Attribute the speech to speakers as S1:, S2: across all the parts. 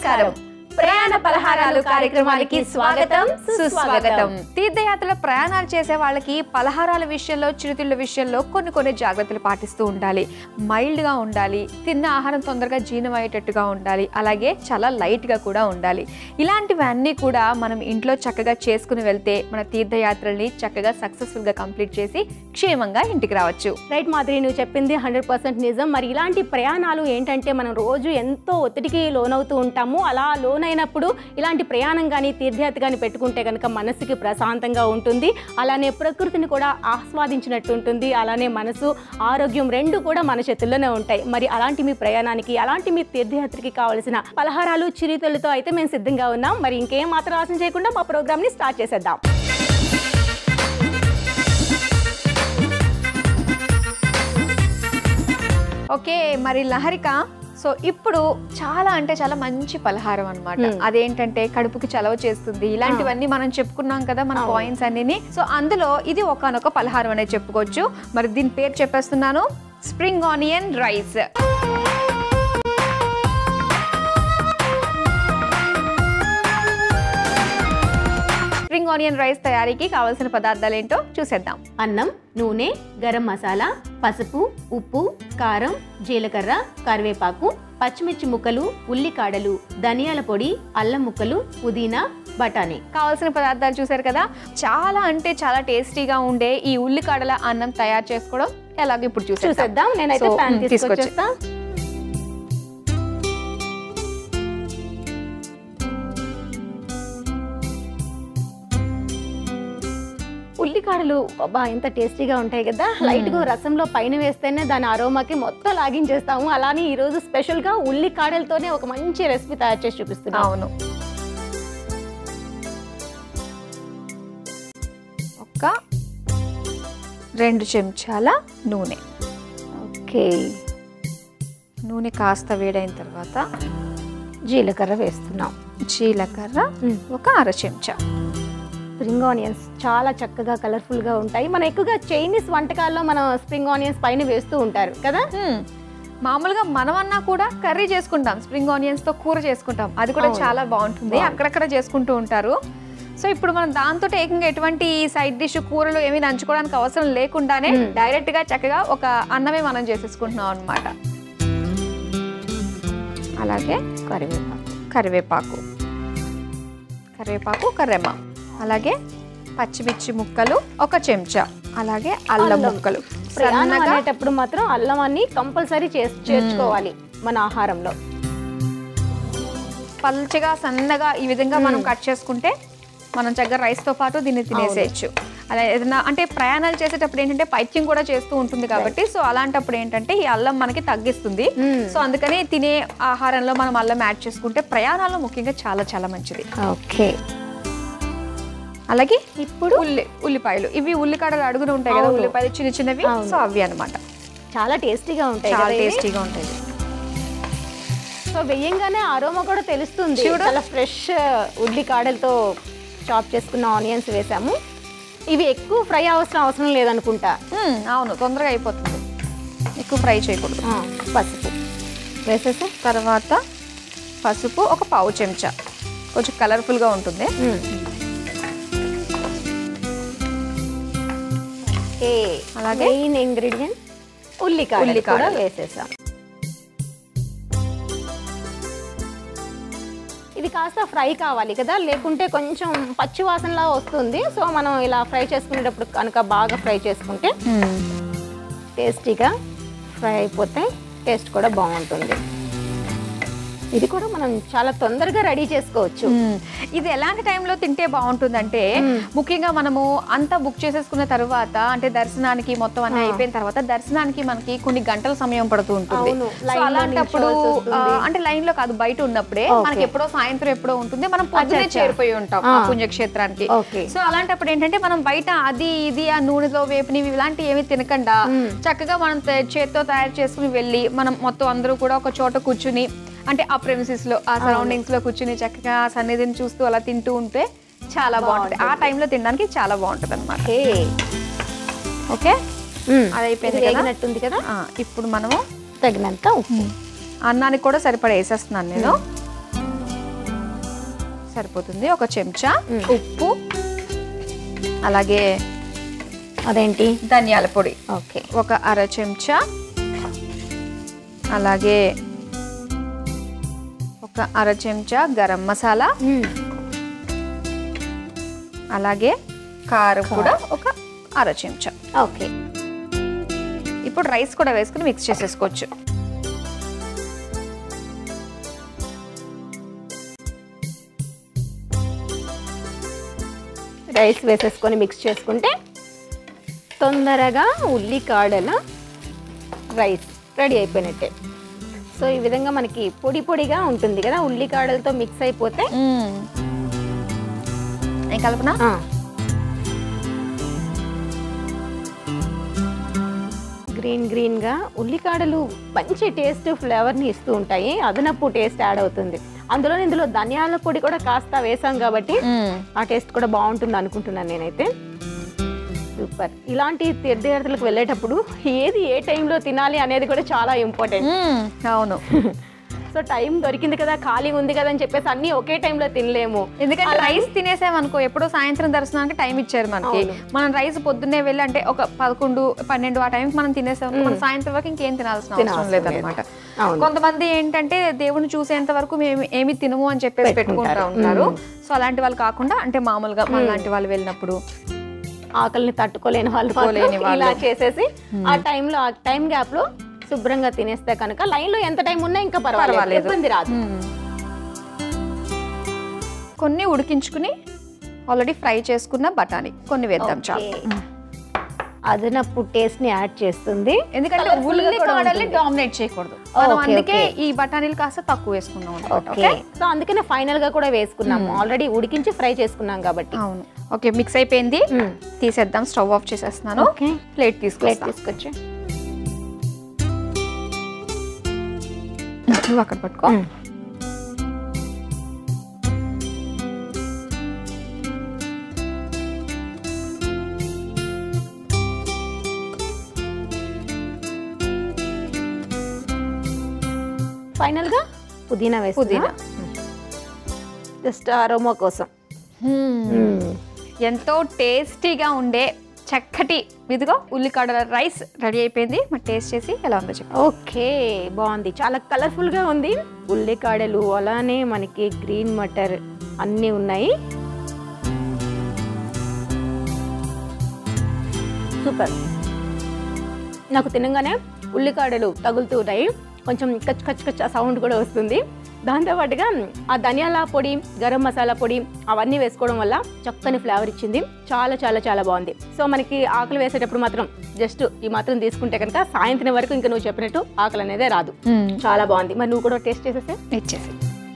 S1: నమస్కారం ప్రయాణ పలహారాలు కార్యక్రమానికి స్వాగతం సుస్వాగతం
S2: తీర్థయాత్రలో ప్రయాణాలు చేసే వాళ్ళకి పలహారాల విషయంలో చిరుతిళ్ళ విషయంలో కొన్ని కొన్ని జాగ్రత్తలు పాటిస్తూ ఉండాలి మైల్డ్గా ఉండాలి తిన్న ఆహారం తొందరగా జీర్ణం అయ్యేటట్టుగా ఉండాలి అలాగే చాలా లైట్గా కూడా ఉండాలి ఇలాంటివన్నీ కూడా మనం ఇంట్లో చక్కగా చేసుకుని వెళ్తే మన తీర్థయాత్రల్ని చక్కగా సక్సెస్ఫుల్గా కంప్లీట్ చేసి క్షేమంగా ఇంటికి రావచ్చు
S1: రైట్ మాదిరి నువ్వు చెప్పింది హండ్రెడ్ పర్సెంట్ నిజం మరి ఇలాంటి ప్రయాణాలు ఏంటంటే మనం రోజు ఎంతో ఒత్తిడికి లోనవుతూ ఉంటాము అలా లోన్ అయినప్పుడు ఇలాంటి ప్రయాణం కానీ తీర్థయాత్ర కానీ పెట్టుకుంటే కనుక మనసుకి ప్రశాంతంగా ఉంటుంది అలానే ప్రకృతిని కూడా ఆస్వాదించినట్టు ఉంటుంది అలానే మనసు ఆరోగ్యం రెండు కూడా మన చేతుల్లోనే ఉంటాయి మరి అలాంటి మీ ప్రయాణానికి అలాంటి మీ తీర్థయాత్రకి కావలసిన పలహారాలు చిరుతలతో అయితే మేము సిద్ధంగా ఉన్నాం మరి ఇంకేం మాత్రం ఆశం చేయకుండా మా ప్రోగ్రామ్ని స్టార్ట్ చేసేద్దాం
S2: ఓకే మరి లహరిక సో ఇప్పుడు చాలా అంటే చాలా మంచి పలహారం అన్నమాట
S1: Hmm.
S2: అదేంటంటే కడుపుకి చలవ చేస్తుంది ఇలాంటివన్నీ మనం చెప్పుకున్నాం కదా మన
S1: అవును.
S2: పాయింట్స్ అన్ని సో అందులో ఇది ఒకనొక పలహారం అనేది చెప్పుకోవచ్చు మరి దీని పేరు చెప్పేస్తున్నాను spring onion rice spring onion rice తయారీకి కావాల్సిన పదార్థాలు ఏంటో చూసేద్దాం
S1: అన్నం నూనె గరం మసాలా పసుపు ఉప్పు కారం జీలకర్ర కరివేపాకు పచ్చిమిర్చి ముక్కలు ఉల్లికాడలు ధనియాల పొడి అల్లం ముక్కలు పుదీనా బఠానీ
S2: కావాల్సిన పదార్థాలు చూసారు కదా చాలా అంటే చాలా టేస్టీగా ఉండే ఈ ఉల్లికాడల అన్నం తయారు చేసుకోవడం ఎలాగో ఇప్పుడు చూసేద్దాం
S1: చూసేద్దాం నేనైతే
S2: So,
S1: ప్యాన్
S2: మ్,
S1: తీసుకొచ్చేస్తా ఉల్లికాడలు అబ్బా ఎంత టేస్టీగా ఉంటాయి కదా లైట్ గా రసంలో పైన వేస్తేనే దాని అరోమాకి మొత్తం లాగించేస్తాము అలానే ఈ రోజు స్పెషల్ గా ఉల్లికాడలతోనే ఒక మంచి రెసిపీ తయారు చేసి చూపిస్తున్నాం
S2: అవును ఒక రెండు చెంచాల నూనె
S1: ఓకే
S2: నూనె కాస్త వేడైన తర్వాత
S1: జీలకర్ర వేస్తున్నాం
S2: జీలకర్ర ఒక అర చెంచా
S1: స్ప్రింగ్ ఆనియన్స్ చాలా చక్కగా కలర్ఫుల్ గా ఉంటాయి మనం ఎక్కువగా చైనీస్ వంటకాల్లో మనం స్ప్రింగ్ ఆనియన్స్ పైన వేస్తూ ఉంటారు కదా
S2: మ్మ్. మామూలుగా మనమన్నా కూడా కర్రీ చేసుకుంటాం స్ప్రింగ్ ఆనియన్స్ తో కూర చేసుకుంటాం అది కూడా
S1: అవును.
S2: చాలా బాగుంటుంది
S1: బాగుంటుంది.
S2: అక్కడక్కడ చేసుకుంటూ ఉంటారు సో ఇప్పుడు మనం దాంతో ఏకంగా ఎటువంటి సైడ్ డిష్ కూరలు ఏమీ నంచుకోవడానికి అవసరం లేకుండానే
S1: మ్మ్.
S2: డైరెక్ట్ గా చక్కగా ఒక అన్నమే మనం చేసేసుకుంటున్నాం అన్నమాట అలాగే
S1: కరివేపాకు
S2: కరివేపాకు కరివేపాకు ఒక రెమ్మ అలాగే పచ్చిమిర్చి ముక్కలు ఒక చెంచా అలాగే అల్లం
S1: అల్లం.
S2: ముక్కలు
S1: ప్రయాణం
S2: సన్నగా
S1: అనేటప్పుడు మాత్రం అల్లం అన్ని కంపల్సరీ చేర్చుకోవాలి మన ఆహారంలో
S2: పల్చగా సన్నగా ఈ విధంగా మనం కట్ చేసుకుంటే మనం చక్కగా రైస్ తో పాటు దీన్ని తినేసేయచ్చు అలా ఏదైనా అంటే ప్రయాణాలు చేసేటప్పుడు ఏంటంటే పైత్యం కూడా చేస్తూ ఉంటుంది కాబట్టి సో అలాంటప్పుడు ఏంటంటే ఈ అల్లం మనకి తగ్గిస్తుంది
S1: మ్మ్.
S2: సో అందుకని తినే ఆహారంలో మనం అల్లం యాడ్ చేసుకుంటే ప్రయాణాల్లో ముఖ్యంగా చాలా చాలా మంచిది
S1: ఓకే
S2: అలాగే
S1: ఇప్పుడు
S2: ఉల్లి ఉల్లిపాయలు ఇవి ఉల్లికాడలు అడుగున ఉంటాయి కదా
S1: అవును.
S2: ఉల్లిపాయలు చిన్న చిన్నవి
S1: అవును.
S2: సో అవి అన్నమాట
S1: చాలా టేస్టీగా ఉంటాయి
S2: చాలా
S1: కదా ఇవి?
S2: టేస్టీగా ఉంటాయి
S1: సో వేయంగానే అరోమా కూడా తెలుస్తుంది
S2: చూడు.
S1: చాలా ఫ్రెష్ ఉల్లి కాడలతో చాప్ చేసుకున్న ఆనియన్స్ వేసాము ఇవి ఎక్కువ ఫ్రై అవసరం అవసరం లేదనుకుంటా
S2: మ్మ్, అవును తొందరగా అయిపోతుంది ఎక్కువ ఫ్రై చేయకూడదు
S1: ఆ, పసుపు వేసేసా
S2: తర్వాత పసుపు ఒక పావు చెంచా కొంచెం కలర్ఫుల్గా ఉంటుంది
S1: ఏ
S2: అలాగే?
S1: మెయిన్ ఇంగ్రీడియంట్ ఉల్లికాయ
S2: ఉల్లికాడలు.
S1: కూడా వేసేసాం ఇది కాస్త ఫ్రై కావాలి కదా లేకుంటే కొంచెం పచ్చి వాసనలా వస్తుంది సో మనం ఇలా ఫ్రై చేసుకునేటప్పుడు కనుక బాగా ఫ్రై చేసుకుంటే టేస్టీగా ఫ్రై అయిపోతే టేస్ట్ కూడా బాగుంటుంది ఇది కూడా మనం చాలా తొందరగా రెడీ చేసుకోవచ్చు
S2: మ్మ్. ఇది ఎలాంటి టైంలో తింటే బాగుంటుందంటే
S1: మ్మ్.
S2: ముఖ్యంగా మనము అంతా బుక్ చేసేసుకున్న తర్వాత అంటే దర్శనానికి మొత్తం అన్ని
S1: ఆ.
S2: అయిపోయిన తర్వాత దర్శనానికి మనకి కొన్ని గంటల సమయం పడుతూ ఉంటుంది
S1: అవును.
S2: సో
S1: లైన్లో
S2: అలాంటప్పుడు
S1: నిల్చోవాల్సి
S2: ఆ,
S1: వస్తుంది.
S2: అంటే లైన్ లో కాదు బయట ఉన్నప్పుడే
S1: ఓకే.
S2: మనకి ఎప్పుడో సాయంత్రం ఎప్పుడో ఉంటుంది మనం పొద్దునే
S1: అచ్చా.
S2: చేరిపోయి ఉంటాం ఆ
S1: ఆ.
S2: పుణ్యక్షేత్రానికి
S1: ఓకే
S2: సో అలాంటప్పుడు ఏంటంటే మనం బయట అది ఇది ఆ నూనెలో వేపినవి ఇలాంటివి ఏమి తినకుండా
S1: మ్మ్.
S2: చక్కగా మనం తే- చేత్తో తయారు చేసుకుని వెళ్ళి మనం మొత్తం అందరూ కూడా ఒక చోట కూర్చుని అంటే ఆ ప్రెమిసిస్ లో ఆ సరౌండింగ్స్ లో కూర్చుని చక్కగా ఆ సన్నిధిని చూస్తూ అలా తింటూ ఉంటే చాలా బాగుంటుంది ఆ
S1: బాగుంటుంది.
S2: టైంలో తినడానికి చాలా బాగుంటుంది అనమాట
S1: ఓకే
S2: ఓకే
S1: మ్మ్.
S2: అది అయిపోయింది
S1: ఇది
S2: కదా?
S1: వేగినట్టుంది కదా
S2: ఆ, ఇప్పుడు మనము
S1: తగినంత ఉప్పు
S2: అన్నానికి కూడా సరిపడా వేసేస్తున్నాను నేను సరిపోతుంది ఒక చెంచా
S1: మ్మ్.
S2: ఉప్పు అలాగే
S1: అదేంటి
S2: ధనియాల పొడి
S1: ఓకే
S2: ఒక అర చెంచా అలాగే ఒక అర చెంచా గరం మసాలా అలాగే కారం కూడా ఒక అర చెంచా
S1: ఓకే
S2: ఇప్పుడు రైస్ కూడా వేసుకుని మిక్స్ చేసేసుకోవచ్చు
S1: రైస్ వేసేసుకొని మిక్స్ చేసుకుంటే తొందరగా ఉల్లికాడల రైస్ రెడీ అయిపోయినట్టే సో ఈ విధంగా మనకి పొడి పొడిగా ఉంటుంది కదా ఉల్లికాడలతో మిక్స్ అయిపోతే
S2: ఏం కలుపునా
S1: ఆ, గ్రీన్ గ్రీన్గా ఉల్లికాడలు మంచి టేస్ట్ ఫ్లేవర్ని ఇస్తూ ఉంటాయి అదనపు టేస్ట్ యాడ్ అవుతుంది అందులో ఇందులో ధనియాల పొడి కూడా కాస్త వేసాం కాబట్టి ఆ టేస్ట్ కూడా బాగుంటుంది అనుకుంటున్నాను నేనైతే సూపర్ ఇలాంటి తీర్థయాత్రలకు వెళ్ళేటప్పుడు ఏది ఏ టైంలో తినాలి అనేది కూడా చాలా ఇంపార్టెంట్
S2: అవును
S1: సో టైం దొరికింది కదా ఖాళీ ఉంది కదా అని చెప్పేసి అన్ని ఒకే టైంలో తినలేము
S2: ఎందుకంటే రైస్ తినేసామనుకో ఎప్పుడో సాయంత్రం దర్శనానికి టైం ఇచ్చారు మనకి
S1: అవును.
S2: మనం రైస్ పొద్దున్నే వెళ్ళి అంటే ఒక పదకొండు పన్నెండు ఆ టైంకి మనం తినేసాం మనం సాయంత్రం వరకు ఇంకేం తినాల్సిన అవసరం
S1: తినాల్సిన
S2: లేదన్నమాట
S1: అవును
S2: కొంతమంది ఏంటంటే దేవుని చూసేంత వరకు మేము ఏమి తినము అని చెప్పేసి పెట్టుకుంటా
S1: పెట్టుకుంటారు.
S2: ఉంటారు సో అలాంటి వాళ్ళు కాకుండా అంటే మామూలుగా మన లాంటి వాళ్ళు వెళ్ళినప్పుడు
S1: ఆకలిని తట్టుకోలేని వాళ్ళు
S2: తట్టుకోలేని
S1: మాత్రం
S2: వాళ్ళు.
S1: ఇలా చేసేసి ఆ టైంలో ఆ టైం గ్యాప్ లో శుభ్రంగా తినేస్తే కనుక లైన్ లో ఎంత టైం ఉన్నా ఇంకా పర్వాలేదు
S2: పర్వాలేదు.
S1: ఇబ్బంది రాదు
S2: కొన్ని ఉడికించుకుని ఆల్రెడీ ఫ్రై చేసుకున్న బఠానీ కొన్ని వేద్దాం చాలు
S1: ఓకే. అదనపు టేస్ట్ ని యాడ్ చేస్తుంది
S2: ఎందుకంటే
S1: Colourful గా కూడా
S2: ఉల్లికాడల్ని
S1: ఉంటుంది.
S2: డామినేట్ చేయకూడదు మనం
S1: ఓకే,
S2: అందుకే
S1: ఓకే.
S2: ఈ బఠానీలు కాస్త తక్కువ వేసుకున్నాం అన్నమాట,
S1: ఓకే
S2: ఓకే
S1: సో అందుకనే ఫైనల్ గా కూడా వేసుకున్నాము ఆల్రెడీ ఉడికించి ఫ్రై చేసుకున్నాం కాబట్టి
S2: అవును ఓకే మిక్స్ అయిపోయింది
S1: మ్మ్.
S2: తీసేద్దాం స్టవ్ ఆఫ్ చేసేస్తున్నాను
S1: ఓకే
S2: ప్లేట్
S1: ప్లేట్
S2: తీసుకొస్తా
S1: తీసుకొచ్చి
S2: నువ్వు అక్కడ పట్టుకో
S1: మ్మ్. ఫైనల్ గా పుదీనా వేసి
S2: పుదీనా.
S1: జస్ట్ అరోమా కోసం
S2: ఎంతో టేస్టీగా ఉండే చక్కటి ఇదిగో ఉల్లికాడల రైస్ రెడీ అయిపోయింది మరి టేస్ట్ చేసి ఎలా ఉందో చెప్పు
S1: ఓకే బాగుంది చాలా కలర్ఫుల్ గా ఉంది ఉల్లికాడలు అలానే మనకి గ్రీన్ మటర్ అన్నీ ఉన్నాయి సూపర్ నాకు తినగానే ఉల్లికాడలు తగులుతూ ఉన్నాయి కొంచెం కచ్ కచ్ కచ్ ఆ సౌండ్ కూడా వస్తుంది దాంతోపాటుగా ఆ ధనియాల పొడి గరం మసాలా పొడి అవన్నీ వేసుకోవడం వల్ల చక్కని ఫ్లేవర్ ఇచ్చింది చాలా చాలా చాలా బాగుంది సో మనకి ఆకలి వేసేటప్పుడు మాత్రం జస్ట్ ఈ మాత్రం తీసుకుంటే కనుక సాయంత్రం వరకు ఇంకా నువ్వు చెప్పినట్టు ఆకలి అనేదే రాదు చాలా బాగుంది మరి నువ్వు కూడా టేస్ట్ చేసేసే
S2: ఇచ్చేసి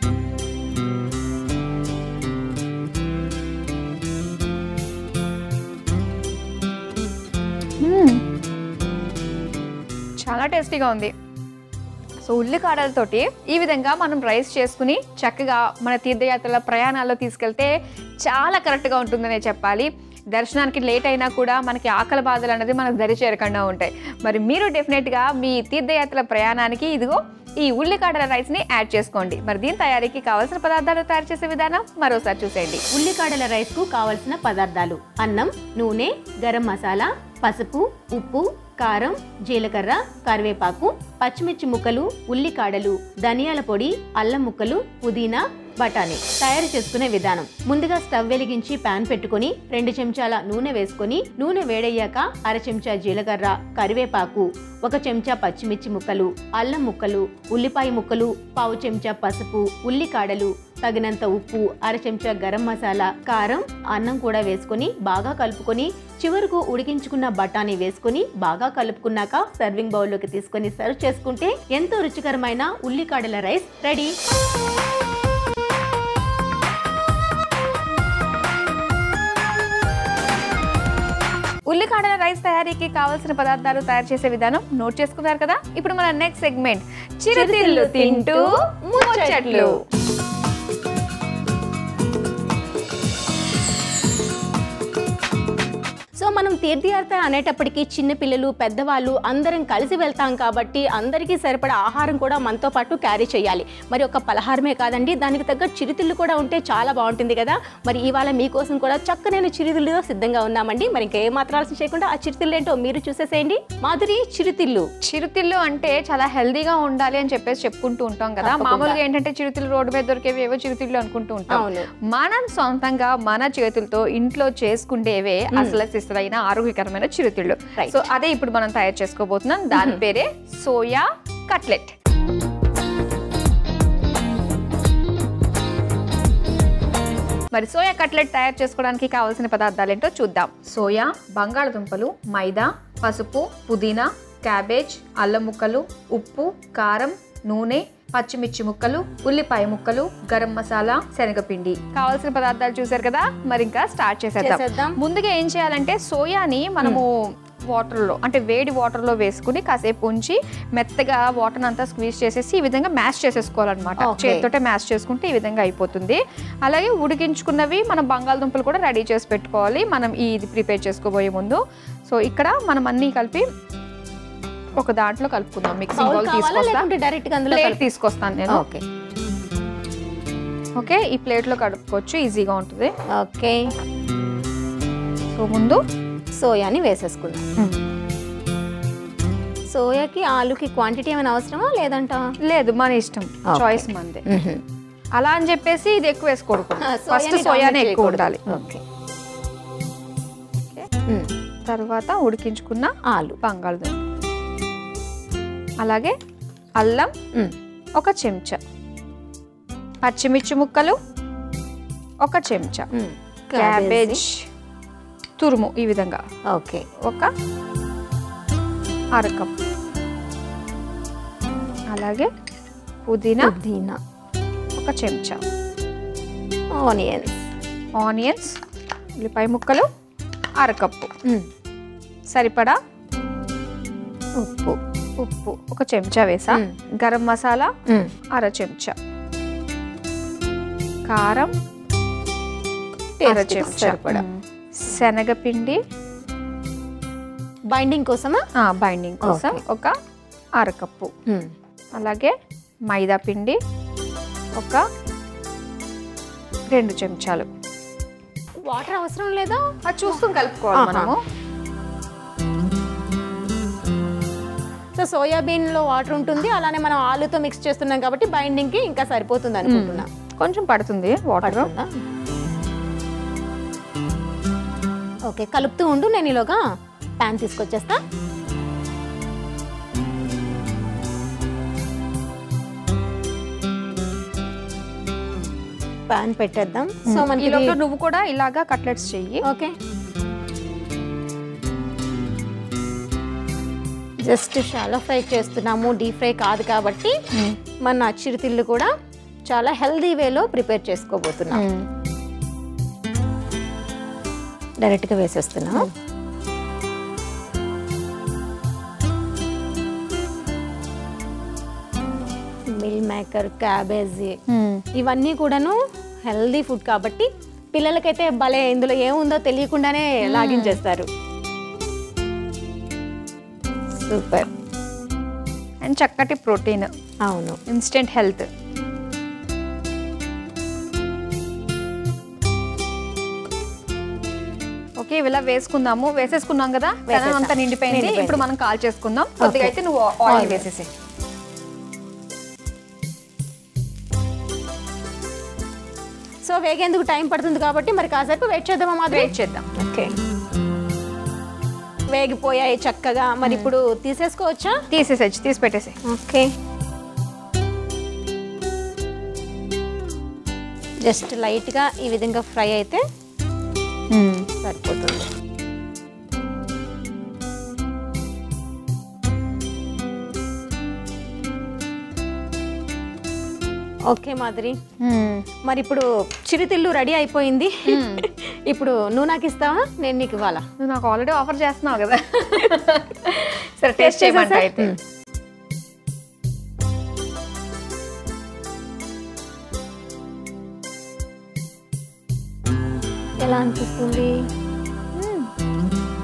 S2: చాలా టేస్టీగా ఉంది సో ఉల్లికాడలతోటి ఈ విధంగా మనం రైస్ చేసుకుని చక్కగా మన తీర్థయాత్రల ప్రయాణాల్లో తీసుకెళ్తే చాలా కరెక్ట్గా ఉంటుందనే చెప్పాలి దర్శనానికి లేట్ అయినా కూడా మనకి ఆకలి బాధలు అనేది మనకు దరి చేరకుండా ఉంటాయి మరి మీరు డెఫినెట్గా మీ తీర్థయాత్రల ప్రయాణానికి ఇదిగో ఈ ఉల్లికాడల రైస్ని యాడ్ చేసుకోండి మరి దీని తయారీకి కావాల్సిన పదార్థాలు తయారు చేసే విధానం మరోసారి చూసేయండి
S1: ఉల్లికాడల రైస్ కు కావలసిన పదార్థాలు అన్నం నూనె గరం మసాలా పసుపు ఉప్పు కారం జీలకర్ర కరివేపాకు పచ్చిమిర్చి ముక్కలు ఉల్లికాడలు ధనియాల పొడి అల్లం ముక్కలు పుదీనా బఠానీ తయారు చేసుకునే విధానం ముందుగా స్టవ్ వెలిగించి పాన్ పెట్టుకొని రెండు చెంచాల నూనె వేసుకొని నూనె వేడయ్యాక అర చెంచా జీలకర్ర కరివేపాకు ఒక చెంచా పచ్చిమిర్చి ముక్కలు అల్లం ముక్కలు ఉల్లిపాయ ముక్కలు పావు చెంచా పసుపు ఉల్లికాడలు తగినంత ఉప్పు అర చెంచా గరం మసాలా కారం అన్నం కూడా వేసుకొని బాగా కలుపుకొని చివరకు ఉడికించుకున్న బఠానీ వేసుకొని బాగా కలుపుకున్నాక సర్వింగ్ బౌల్లోకి తీసుకొని సర్వ్ చేసుకుంటే ఎంతో రుచికరమైన ఉల్లికాడల రైస్ రెడీ
S2: ఉల్లికాడల రైస్ తయారీకి కావాల్సిన పదార్థాలు తయారు చేసే విధానం నోట్ చేసుకున్నారు కదా ఇప్పుడు మన నెక్స్ట్ సెగ్మెంట్ చిరుతిళ్ళు తింటూ ముచ్చట్లు
S1: సో సో మనం తీర్థయాత్ర అనేటప్పటికీ చిన్నపిల్లలు పెద్దవాళ్ళు అందరం కలిసి వెళ్తాం కాబట్టి అందరికీ సరిపడా ఆహారం కూడా మనతో పాటు క్యారీ చేయాలి మరి ఒక పలహారమే కాదండి దానికి తగ్గ చిరుతిళ్ళు కూడా ఉంటే చాలా బాగుంటుంది కదా మరి ఇవాళ మీకోసం కూడా చక్కనైన చిరుతిళ్ళుతో సిద్ధంగా ఉన్నామండి మరి ఇంకా ఏ మాత్రం ఆలస్యం చేయకుండా ఆ చిరుతిళ్ళు ఏంటో మీరు చూసేసేయండి మాధురి చిరుతిళ్ళు
S2: చిరుతిళ్ళు అంటే చాలా హెల్దీగా ఉండాలి అని చెప్పేసి చెప్పుకుంటూ ఉంటాం కదా
S1: తప్పకుండా.
S2: మామూలుగా ఏంటంటే చిరుతిళ్ళు రోడ్డు మీద దొరికేవి ఏవో చిరుతిళ్ళు అనుకుంటూ ఉంటాం
S1: అవును
S2: మనం సొంతంగా మన చేతులతో ఇంట్లో చేసుకుంటేవే అసలు సిసలైన ఆరోగ్యకరమైన చిరుతిళ్ళు
S1: Right.
S2: సో అదే ఇప్పుడు మనం తయారు చేసుకోబోతున్నాం దాని పేరే సోయా కట్లెట్ మరి సోయా కట్లెట్ తయారు చేసుకోవడానికి కావాల్సిన పదార్థాలు ఏంటో చూద్దాం సోయా బంగాళదుంపలు మైదా పసుపు పుదీనా క్యాబేజ్ అల్లం ముక్కలు ఉప్పు కారం నూనె పచ్చిమిర్చి ముక్కలు ఉల్లిపాయ ముక్కలు గరం మసాలా శనగపిండి కావాల్సిన పదార్థాలు చూసారు కదా మరి ఇంకా స్టార్ట్ చేసేద్దాం
S1: చేసేద్దాం
S2: ముందుగా ఏం చేయాలంటే సోయాని మనము వాటర్లో అంటే వేడి వాటర్లో వేసుకుని కాసేపు ఉంచి మెత్తగా వాటర్ అంతా స్క్వీజ్ చేసేసి ఈ విధంగా మ్యాష్ చేసేసుకోవాలన్నమాట
S1: Okay.
S2: చేతితోటే మ్యాష్ చేసుకుంటే ఈ విధంగా అయిపోతుంది అలాగే ఉడికించుకున్నవి మనం బంగాళదుంపలు కూడా రెడీ చేసి పెట్టుకోవాలి మనం ఈ ఇది ప్రిపేర్ చేసుకోబోయే ముందు సో ఇక్కడ మనం అన్నీ కలిపి ఒక దాంట్లో కలుపుకుందాం మిక్సింగ్
S1: బౌల్
S2: బౌల్
S1: కావాలా
S2: తీసుకొస్తా
S1: లేకుంటే డైరెక్ట్ గా అందులో
S2: ప్లేట్ తీసుకొస్తాను నేను
S1: ఓకే
S2: ఓకే ఈ ప్లేట్లో కలుపుకోవచ్చు ఈజీగా ఉంటుంది
S1: ఓకే
S2: సో ముందు
S1: సోయాని వేసేసుకుందాం సోయాకి ఆలుకి క్వాంటిటీ ఏమైనా అవసరమా లేదంట
S2: లేదు మన ఇష్టం
S1: Okay.
S2: చాయిస్ మందే అలా అని చెప్పేసి ఇది ఎక్కువ వేసుకోకూడదు ఫస్ట్
S1: సోయాని
S2: సోయానే
S1: dominate
S2: ఎక్కువ
S1: చేయకూడదు.
S2: ఉండాలి
S1: ఓకే
S2: Okay. తర్వాత ఉడికించుకున్న
S1: ఆలు
S2: బంగాళదుంప అలాగే అల్లం ఒక చెంచా పచ్చిమిర్చి ముక్కలు ఒక చెంచా క్యాబేజ్ తురుము ఈ విధంగా
S1: ఓకే
S2: ఒక అరకప్ అలాగే పుదీనా
S1: పుదీనా
S2: ఒక చెంచా
S1: ఆనియన్స్
S2: ఆనియన్స్ ఉల్లిపాయ ముక్కలు అరకప్పు సరిపడా
S1: ఉప్పు
S2: ఉప్పు ఒక చెంచా వేసా
S1: మ్మ్.
S2: గరం మసాలా అర చెంచా కారం అర
S1: టేస్ట్
S2: చెంచా
S1: సరిపడా
S2: మ్మ్. శనగపిండి
S1: బైండింగ్ కోసమా
S2: ఆ, బైండింగ్ కోసం
S1: Okay.
S2: ఒక అరకప్పు అలాగే మైదా పిండి ఒక రెండు చెంచాలు
S1: వాటర్ అవసరం లేదా
S2: అది చూసుకుని కలుపుకోవాలి
S1: ఆహా.
S2: మనము
S1: సో సోయాబీన్ లో వాటర్ ఉంటుంది అలానే మనం ఆలుతో మిక్స్ చేస్తున్నాం కాబట్టి బైండింగ్ కి ఇంకా సరిపోతుంది అనుకుంటున్నా
S2: కొంచెం పడుతుంది వాటర్
S1: పడుతుందా ఓకే కలుపుతూ ఉండు నేను ఈలోగా ప్యాన్ తీసుకొచ్చేస్తా ప్యాన్ పెట్టేద్దాం సో మనకి
S2: ఈలోపు
S1: ఇది-
S2: నువ్వు కూడా ఇలాగా కట్లెట్స్ చెయ్యి
S1: ఓకే జస్ట్ షాలో ఫ్రై చేస్తున్నాము డీప్ ఫ్రై కాదు కాబట్టి మన చిరుతిళ్ళు కూడా చాలా హెల్దీ వేలో ప్రిపేర్ చేసుకోబోతున్నాం డైరెక్ట్గా వేసేస్తున్నాం మిల్ మేకర్ క్యాబేజీ ఇవన్నీ కూడాను హెల్దీ ఫుడ్ కాబట్టి పిల్లలకైతే భలే ఇందులో ఏముందో తెలియకుండానే లాగించేస్తారు సూపర్
S2: అండ్ చక్కటి ప్రోటీన్
S1: అవును
S2: ఇన్స్టెంట్ హెల్త్ ఓకే ఇలా వేసుకుందాము వేసేసుకున్నాం కదా పెనం
S1: వేసేసా.
S2: అంతా నిండిపోయింది
S1: నిండిపోయింది.
S2: ఇప్పుడు మనం కాల్ చేసుకుందాం కొద్దిగా
S1: Okay.
S2: అయితే నువ్వు ఆయిల్
S1: Oil.
S2: వేసేసి
S1: సో వేగేందుకు టైం పడుతుంది కాబట్టి మరి కాసేపు వెయిట్ చేద్దామా మాధవి
S2: వెయిట్ చేద్దాం
S1: ఓకే వేగిపోయాయి చక్కగా మరి ఇప్పుడు తీసేసుకోవచ్చా
S2: తీసేసేసి తీసి పెట్టేసి
S1: ఓకే జస్ట్ లైట్గా ఈ విధంగా ఫ్రై అయితే సరిపోతుంది ఓకే మాధురి మరి ఇప్పుడు చిరుతిల్లు రెడీ అయిపోయింది ఇప్పుడు నువ్వు నాకు ఇస్తావా నేను నీకు ఇవ్వాలా
S2: నువ్వు నాకు ఆల్రెడీ ఆఫర్ చేస్తున్నావు కదా సరే టేస్ట్ చేయమంట
S1: చేసేసా?
S2: అయితే
S1: మ్మ్. ఎలా అనిపిస్తుంది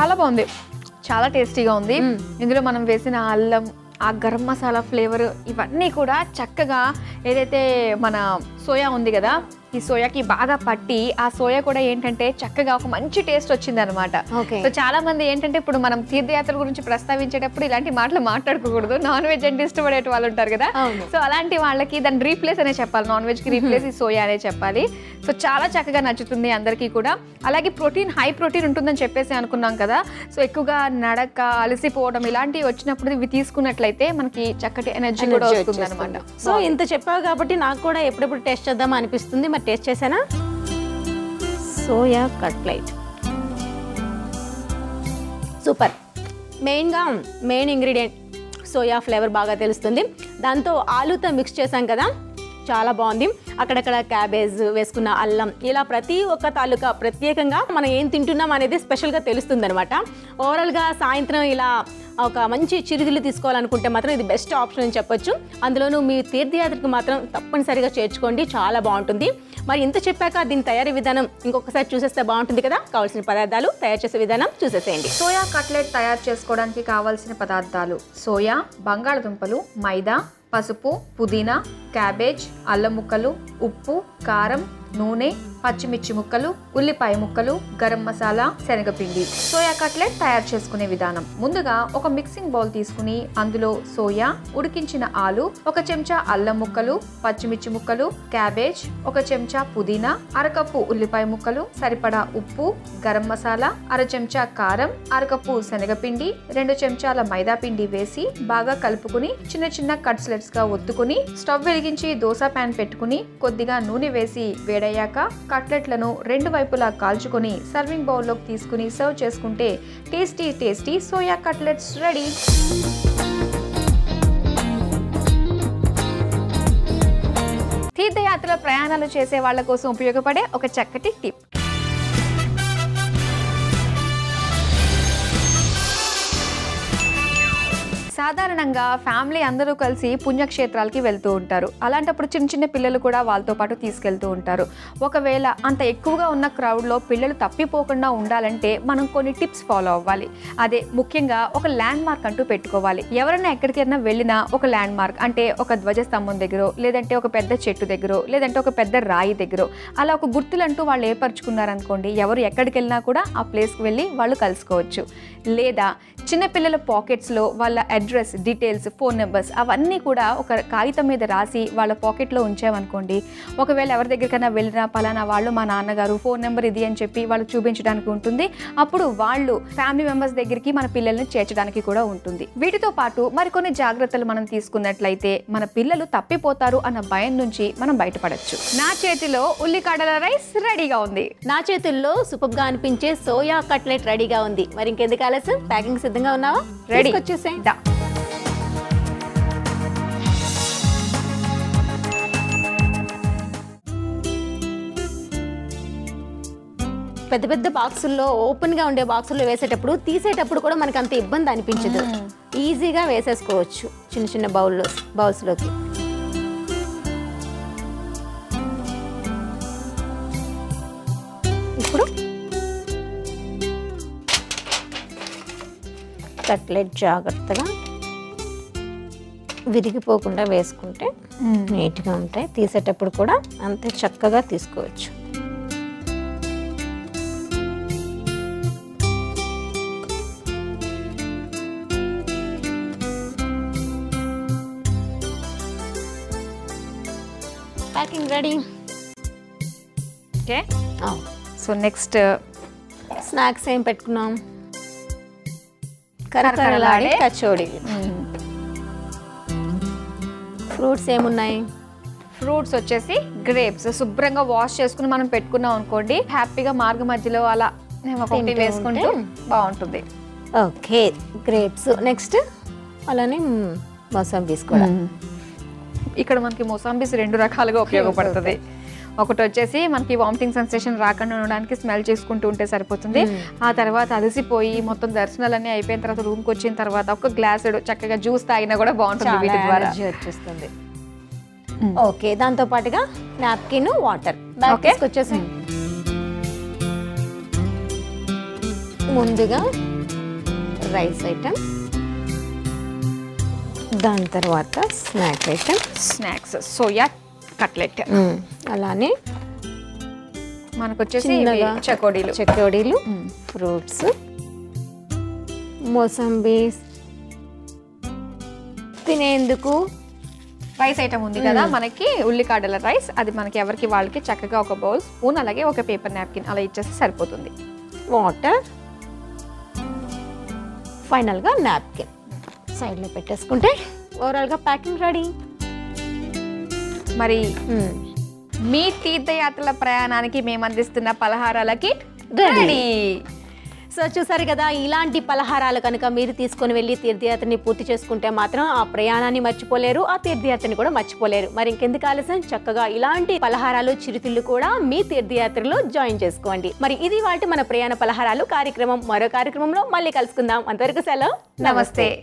S2: చాలా బాగుంది చాలా టేస్టీగా ఉంది ఇందులో మనం వేసిన అల్లం ఆ గరం మసాలా ఫ్లేవర్ ఇవన్నీ కూడా చక్కగా ఏదైతే మన సోయా ఉంది కదా ఈ సోయాకి బాగా పట్టి ఆ సోయా కూడా ఏంటంటే చక్కగా ఒక మంచి టేస్ట్ వచ్చింది అనమాట
S1: ఓకే
S2: సో చాలా మంది ఏంటంటే ఇప్పుడు మనం తీర్థయాత్రల గురించి ప్రస్తావించేటప్పుడు ఇలాంటి మాటలు మాట్లాడుకోకూడదు నాన్ వెజ్ అంటే ఇష్టపడే వాళ్ళు ఉంటారు కదా
S1: అవును.
S2: సో అలాంటి వాళ్ళకి దాని రీప్లేస్ అనే చెప్పాలి నాన్ వెజ్ కి రీప్లేస్ ఈ సోయా అనే చెప్పాలి సో చాలా చక్కగా నచ్చుతుంది అందరికీ కూడా అలాగే ప్రోటీన్ హై ప్రోటీన్ ఉంటుందని చెప్పేసి అనుకున్నాం కదా సో ఎక్కువగా నడక అలసిపోవడం ఇలాంటివి వచ్చినప్పుడు ఇవి తీసుకున్నట్లయితే మనకి చక్కటి ఎనర్జీ కూడా
S1: Energy
S2: వస్తుంది
S1: వచ్చేస్తుంది.
S2: అనమాట
S1: సో ఇంత చెప్పావు కాబట్టి నాకు కూడా ఎప్పుడెప్పుడు టేస్ట్ చేద్దాం అనిపిస్తుంది మరి టేస్ట్ చేసానా సోయా కట్లైట్ సూపర్ మెయిన్గా మెయిన్ ఇంగ్రీడియంట్ సోయా ఫ్లేవర్ బాగా తెలుస్తుంది దాంతో ఆలూతో మిక్స్ చేసాం కదా చాలా బాగుంది అక్కడక్కడ క్యాబేజ్ వేసుకున్న అల్లం ఇలా ప్రతి ఒక్క తాలూకా ప్రత్యేకంగా మనం ఏం తింటున్నాం అనేది స్పెషల్గా తెలుస్తుంది అనమాట ఓవరాల్గా సాయంత్రం ఇలా ఒక మంచి చిరుతిళ్ళు తీసుకోవాలనుకుంటే మాత్రం ఇది బెస్ట్ ఆప్షన్ అని చెప్పొచ్చు అందులోనూ మీ తీర్థయాత్రకు మాత్రం తప్పనిసరిగా చేర్చుకోండి చాలా బాగుంటుంది మరి ఇంత చెప్పాక దీని తయారీ విధానం ఇంకొకసారి చూసేస్తే బాగుంటుంది కదా కావాల్సిన పదార్థాలు తయారు చేసే విధానం చూసేసేయండి
S2: సోయా కట్లెట్ తయారు చేసుకోవడానికి కావాల్సిన పదార్థాలు సోయా బంగాళదుంపలు మైదా పసుపు పుదీనా క్యాబేజ్ అల్లం ముక్కలు ఉప్పు కారం నూనె పచ్చిమిర్చి ముక్కలు ఉల్లిపాయ ముక్కలు గరం మసాలా శనగపిండి సోయా కట్లెట్ తయారు చేసుకునే విధానం ముందుగా ఒక మిక్సింగ్ బౌల్ తీసుకుని అందులో సోయా ఉడికించిన ఆలు ఒక చెంచా అల్లం ముక్కలు పచ్చిమిర్చి ముక్కలు క్యాబేజ్ ఒక చెంచా పుదీనా అరకప్పు ఉల్లిపాయ ముక్కలు సరిపడా ఉప్పు గరం మసాలా అర చెంచా కారం అరకప్పు శనగపిండి రెండు చెంచాల మైదా పిండి వేసి బాగా కలుపుకుని చిన్న చిన్న కట్స్లెట్స్ గా ఒత్తుకుని స్టవ్ వెలిగించి దోశ ప్యాన్ పెట్టుకుని కొద్దిగా నూనె వేసి వేడయ్యాక కట్లెట్లను రెండు వైపులా కాల్చుకొని సర్వింగ్ బౌల్లోకి తీసుకుని సర్వ్ చేసుకుంటే tasty tasty soya cutlets ready తీర్థయాత్రలో ప్రయాణాలు చేసే వాళ్ళ కోసం ఉపయోగపడే ఒక చక్కటి టిప్ సాధారణంగా ఫ్యామిలీ అందరూ కలిసి పుణ్యక్షేత్రాలకి వెళ్తూ ఉంటారు అలాంటప్పుడు చిన్న చిన్న పిల్లలు కూడా వాళ్ళతో పాటు తీసుకెళ్తూ ఉంటారు ఒకవేళ అంత ఎక్కువగా ఉన్న క్రౌడ్లో పిల్లలు తప్పిపోకుండా ఉండాలంటే మనం కొన్ని టిప్స్ ఫాలో అవ్వాలి అదే ముఖ్యంగా ఒక ల్యాండ్ మార్క్ అంటూ పెట్టుకోవాలి ఎవరైనా ఎక్కడికైనా వెళ్ళినా ఒక ల్యాండ్ మార్క్ అంటే ఒక ధ్వజస్తంభం దగ్గర లేదంటే ఒక పెద్ద చెట్టు దగ్గర లేదంటే ఒక పెద్ద రాయి దగ్గర అలా ఒక గుర్తులంటూ వాళ్ళు ఏర్పరచుకున్నారనుకోండి ఎవరు ఎక్కడికి వెళ్ళినా కూడా ఆ ప్లేస్కి వెళ్ళి వాళ్ళు కలుసుకోవచ్చు లేదా చిన్నపిల్లల పాకెట్స్లో వాళ్ళ అడ్రస్ డీటెయిల్స్ ఫోన్ నెంబర్స్ అవన్నీ కూడా ఒక కాగితం మీద రాసి వాళ్ళ పాకెట్లో ఉంచామనుకోండి ఒకవేళ ఎవరి దగ్గరికైనా వెళ్ళినా పలానా వాళ్ళు మా నాన్నగారు ఫోన్ నెంబర్ ఇది అని చెప్పి వాళ్ళు చూపించడానికి ఉంటుంది అప్పుడు వాళ్ళు ఫ్యామిలీ మెంబర్స్ దగ్గరికి మన పిల్లల్ని చేర్చడానికి కూడా ఉంటుంది వీటితో పాటు మరికొన్ని జాగ్రత్తలు మనం తీసుకున్నట్లయితే మన పిల్లలు తప్పిపోతారు అన్న భయం నుంచి మనం బయటపడచ్చు నా చేతిలో ఉల్లికాడల రైస్ రెడీగా ఉంది
S1: నా చేతుల్లో సూపర్గా అనిపించే సోయా కట్లెట్ రెడీగా ఉంది మరి ఇంకెందుకు ఆలస్యం ప్యాకింగ్ సిద్ధంగా ఉన్నావా
S2: రెడీ
S1: వచ్చేసే
S2: దా
S1: పెద్ద పెద్ద బాక్సుల్లో ఓపెన్ గా ఉండే బాక్సుల్లో వేసేటప్పుడు తీసేటప్పుడు కూడా మనకి అంత ఇబ్బంది అనిపించదు ఈజీగా వేసేసుకోవచ్చు చిన్న చిన్న బౌల్లో బౌల్స్లోకి ఇప్పుడు కట్లెట్ జాగ్రత్తగా విరిగిపోకుండా వేసుకుంటే నీట్గా ఉంటాయి తీసేటప్పుడు కూడా అంతే చక్కగా తీసుకోవచ్చు packing ready
S2: okay so next
S1: snacks ఏం పెట్టుకున్నాం కరకరలాడే కచోడి ఫ్రూట్స్ ఏమున్నాయి
S2: ఫ్రూట్స్ వచ్చేసి గ్రేప్స్ శుభ్రంగా వాష్ చేసుకుని మనం పెట్టుకున్నాం అనుకోండి హ్యాపీగా మార్గ మధ్యలో అలా ఒకటి
S1: తింటూ
S2: వేసుకుంటూ
S1: ఉంటే
S2: బాగుంటుంది
S1: ఓకే గ్రేప్స్ నెక్స్ట్ అలానే మోసంబీస్ కూడా
S2: ఇక్కడ మనకి మొసాంబీస్ రెండు రకాలుగా ఉపయోగపడుతుంది ఒకటి వచ్చేసి మనకి వామిటింగ్ సెన్సేషన్ రాకుండా ఉండడానికి స్మెల్ చేసుకుంటూ ఉంటే సరిపోతుంది ఆ తర్వాత అలసిపోయి మొత్తం దర్శనాలన్నీ అయిపోయిన తర్వాత రూమ్కి వచ్చిన తర్వాత ఒక గ్లాస్ చక్కగా జ్యూస్ తాగినా కూడా బాగుంటుంది వీటి
S1: చాలా
S2: ద్వారా
S1: ఎనర్జీ వచ్చేస్తుంది ఓకే దాంతో పాటుగా నాప్కిన్ వాటర్
S2: Okay.
S1: వచ్చేసి ముందుగా రైస్ ఐటమ్ దాని తర్వాత snack item
S2: snacks soya cutlet
S1: అలానే
S2: మనకు వచ్చేసి
S1: చిన్నగా
S2: ఇవి చకోడీలు
S1: చెకోడీలు ఫ్రూట్స్ మోసంబీస్ తినేందుకు
S2: రైస్ ఐటమ్ ఉంది కదా మనకి ఉల్లికాడల రైస్ అది మనకి ఎవరికి వాళ్ళకి చక్కగా ఒక బౌల్ స్పూన్ అలాగే ఒక పేపర్ నాప్కిన్ అలా ఇచ్చేస్తే సరిపోతుంది
S1: వాటర్ ఫైనల్గా నాప్కిన్ సైడ్లో పెట్టేసుకుంటే ఓవరాల్గా ప్యాకింగ్ రెడీ
S2: మరి మీ తీర్థయాత్రల ప్రయాణానికి మేము అందిస్తున్న పలహారాల కిట్
S1: Ready.
S2: రెడీ
S1: సో చూసారు కదా ఇలాంటి పలహారాలు కనుక మీరు తీసుకొని వెళ్ళి తీర్థయాత్రని పూర్తి చేసుకుంటే మాత్రం ఆ ప్రయాణాన్ని మర్చిపోలేరు ఆ తీర్థయాత్రని కూడా మర్చిపోలేరు మరి ఇంకెందుకు ఆలస్యం చక్కగా ఇలాంటి పలహారాలు చిరుతిళ్ళు కూడా మీ తీర్థయాత్రలో జాయిన్ చేసుకోండి మరి ఇది వాటి మన ప్రయాణ పలహారాలు కార్యక్రమం మరో కార్యక్రమంలో మళ్ళీ కలుసుకుందాం అంతవరకు సెలవు
S2: నమస్తే